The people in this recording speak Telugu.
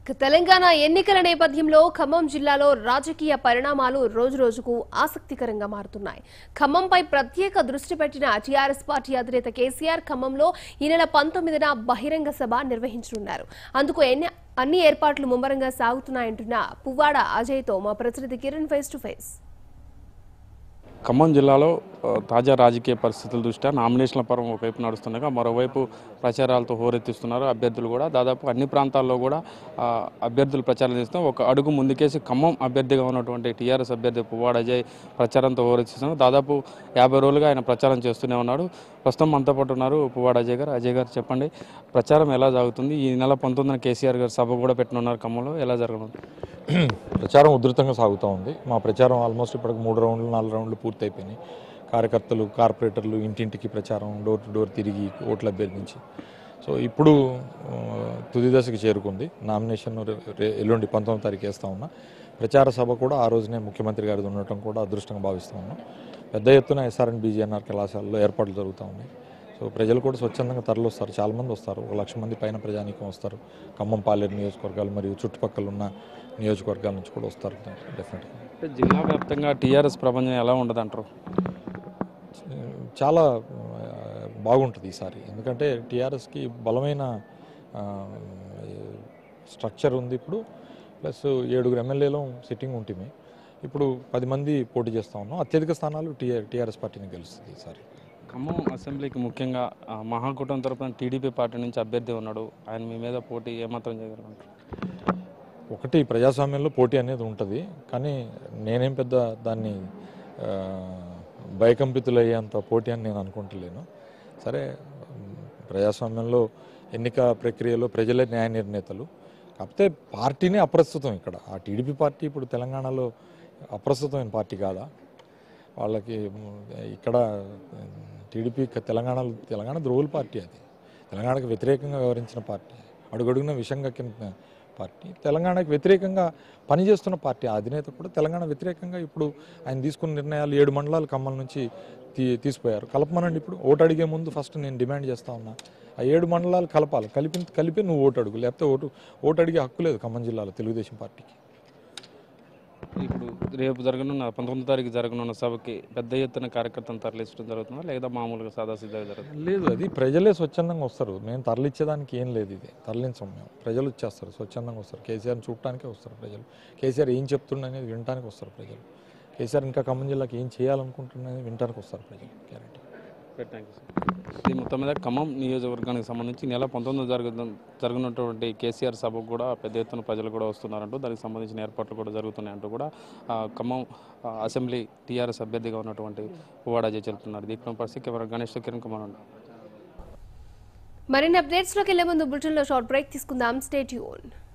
ఇక తెలంగాణ ఎన్నికల నేపథ్యంలో ఖమ్మం జిల్లాలో రాజకీయ పరిణామాలు రోజురోజుకు ఆసక్తికరంగా మారుతున్నాయి ఖమ్మంపై ప్రత్యేక దృష్టి పెట్టిన టీఆర్ఎస్ పార్టీ అధినేత కేసీఆర్ ఖమ్మంలో ఈ నెల పంతొమ్మిదిన బహిరంగ సభ నిర్వహించనున్నారు అందుకు ఎన్ని అన్ని ఏర్పాట్లు ముమ్మరంగా సాగుతున్నాయంటున్న పువ్వాడ అజయ్తో మా ప్రతినిధి Kiran face to face Khammam జిల్లాలో ఆ, తాజా రాజకీయ పరిస్థితుల దృష్ట్యా నామినేషన్ల పర్వం ఒకవైపు నడుస్తుండగా మరోవైపు ప్రచారాలతో హోరెత్తిస్తున్నారు అభ్యర్థులు కూడా దాదాపు అన్ని ప్రాంతాల్లో కూడా ఆ, అభ్యర్థులు ప్రచారం చేస్తున్నారు ఒక అడుగు ముందుకేసి ఖమ్మం అభ్యర్థిగా ఉన్నటువంటి టీఆర్ఎస్ అభ్యర్థి పువ్వాడ అజయ్ ప్రచారంతో హోరెత్తిస్తున్నారు దాదాపు యాభై రోజులుగా ఆయన ప్రచారం చేస్తూనే ఉన్నాడు ప్రస్తుతం మనతో పాటు ఉన్నారు పువ్వాడ అజయ్ గారు అజయ్ గారు చెప్పండి ప్రచారం ఎలా సాగుతుంది ఈ నెల పంతొమ్మిదిన కేసీఆర్ గారు సభ కూడా పెట్టనున్నారు ఖమ్మంలో ఎలా జరగనుంది ప్రచారం ఉధృతంగా సాగుతూ ఉంది మా ప్రచారం ఆల్మోస్ట్ ఇప్పటికి మూడు రౌండ్లు నాలుగు రౌండ్లు పూర్తయిపోయినాయి కార్యకర్తలు కార్పొరేటర్లు ఇంటింటికి ప్రచారం డోర్ టు డోర్ తిరిగి ఓట్లు అభ్యర్థించి సో ఇప్పుడు ఆ, తుది దశకు చేరుకుంది నామినేషన్ రే- రే- ఎల్లుండి పంతొమ్మిది తారీఖు వేస్తా ఉన్నా ప్రచార సభ కూడా ఆ రోజునే ముఖ్యమంత్రి గారిది ఉండటం కూడా అదృష్టంగా భావిస్తూ ఉన్నాం పెద్ద ఎత్తున ఎస్ఆర్ఎన్ బీజీఎన్ఆర్ కళాశాలలో ఏర్పాట్లు జరుగుతూ ఉన్నాయి సో ప్రజలు కూడా స్వచ్ఛందంగా తరలిస్తారు చాలామంది వస్తారు ఒక లక్ష మంది పైన ప్రజానీకం వస్తారు ఖమ్మం పాలేరు నియోజకవర్గాలు మరియు చుట్టుపక్కల ఉన్న నియోజకవర్గాల నుంచి కూడా వస్తారు డెఫినెట్గా అంటే జిల్లా వ్యాప్తంగా టీఆర్ఎస్ ప్రపంచం ఎలా ఉండదు అంటారు చాలా ఆ, బాగుంటుంది ఈసారి ఎందుకంటే టీఆర్ఎస్కి బలమైన ఆ, స్ట్రక్చర్ ఉంది ఇప్పుడు ప్లస్ ఏడుగురు ఎమ్మెల్యేలు సిట్టింగ్ ఉంటుంది ఇప్పుడు పది మంది పోటీ చేస్తూ ఉన్నాం అత్యధిక స్థానాలు టీఆర్ టీఆర్ఎస్ పార్టీని గెలుస్తుంది ఈసారి ఖమ్మం అసెంబ్లీకి ముఖ్యంగా ఆ, మహాకూటమి తరపున టీడీపీ పార్టీ నుంచి అభ్యర్థి ఉన్నాడు ఆయన మీ మీద పోటీ ఏమాత్రం చేయగలరు ఒకటి ప్రజాస్వామ్యంలో పోటీ అనేది ఉంటుంది కానీ నేనేం పెద్ద దాన్ని ఆ, భయకంపితులయ్యేంత పోటీ అని నేను అనుకుంటలేను సరే ఉమ్, ప్రజాస్వామ్యంలో ఎన్నిక ప్రక్రియలో ప్రజలే న్యాయ నిర్ణేతలు కాకపోతే పార్టీనే అప్రస్తుతం ఇక్కడ ఆ టీడీపీ పార్టీ ఇప్పుడు తెలంగాణలో అప్రస్తుతమైన పార్టీ కాదా వాళ్ళకి ఉమ్, ఇక్కడ టీడీపీ తెలంగాణలో తెలంగాణ ద్రోహుల పార్టీ అది తెలంగాణకు వ్యతిరేకంగా వ్యవహరించిన పార్టీ అడుగడుగున విషం కక్కిన పార్టీ తెలంగాణకు వ్యతిరేకంగా పనిచేస్తున్న పార్టీ ఆ అధినేత కూడా తెలంగాణ వ్యతిరేకంగా ఇప్పుడు ఆయన తీసుకున్న నిర్ణయాలు ఏడు మండలాలు ఖమ్మం నుంచి తీ తీసిపోయారు కలపమనండి ఇప్పుడు ఓటు అడిగే ముందు ఫస్ట్ నేను డిమాండ్ చేస్తా ఉన్నా ఆ ఏడు మండలాలు కలపాలి కలిపి కలిపి నువ్వు ఓటు అడుగు లేకపోతే ఓటు ఓటు అడిగే హక్కు లేదు ఖమ్మం జిల్లాలో తెలుగుదేశం పార్టీకి ఇప్పుడు రేపు జరగనున్న పంతొమ్మిది తారీఖు జరగనున్న సభకి పెద్ద ఎత్తున కార్యకర్తలు తరలించడం జరుగుతుందా లేదా మామూలుగా సాదాసీదా జరుగుతుంది లేదు అది ప్రజలే స్వచ్ఛందంగా వస్తారు మేము తరలించేదానికి ఏం లేదు ఇది తరలించం మేము ప్రజలు వచ్చేస్తారు స్వచ్ఛందంగా వస్తారు కేసీఆర్ని చూడటానికే వస్తారు ప్రజలు కేసీఆర్ ఏం చెప్తుండ అనేది వినటానికి వస్తారు ప్రజలు కేసీఆర్ ఇంకా ఖమ్మం జిల్లాకి ఏం చేయాలనుకుంటున్నది వినటానికి వస్తారు ప్రజలు గ్యారెంటీ థ్యాంక్ యూ సార్ ఇది మొత్తం మీద ఖమ్మం నియోజకవర్గానికి సంబంధించి ఈ నెల పంతొమ్మిది జరుగు జరుగుతున్నటువంటి కేసీఆర్ సభకు కూడా పెద్ద ఎత్తున ప్రజలు కూడా వస్తున్నారంటూ దానికి సంబంధించిన ఏర్పాట్లు కూడా జరుగుతున్నాయంటూ కూడా ఆ, ఖమ్మం ఆ, అసెంబ్లీ టీఆర్ఎస్ అభ్యర్థిగా ఉన్నటువంటి పువ్వాడాజీ చెప్తున్నారు దీంట్లో పరిస్థితి కెమెరా గణేష్ కిరణ్ కుమార్ ఉన్నారు. మరిన్ని అప్డేట్స్ లోకి వెళ్లే ముందు బులెటిన్ లో షార్ట్ బ్రేక్ తీసుకుందాం స్టేట్ యూన్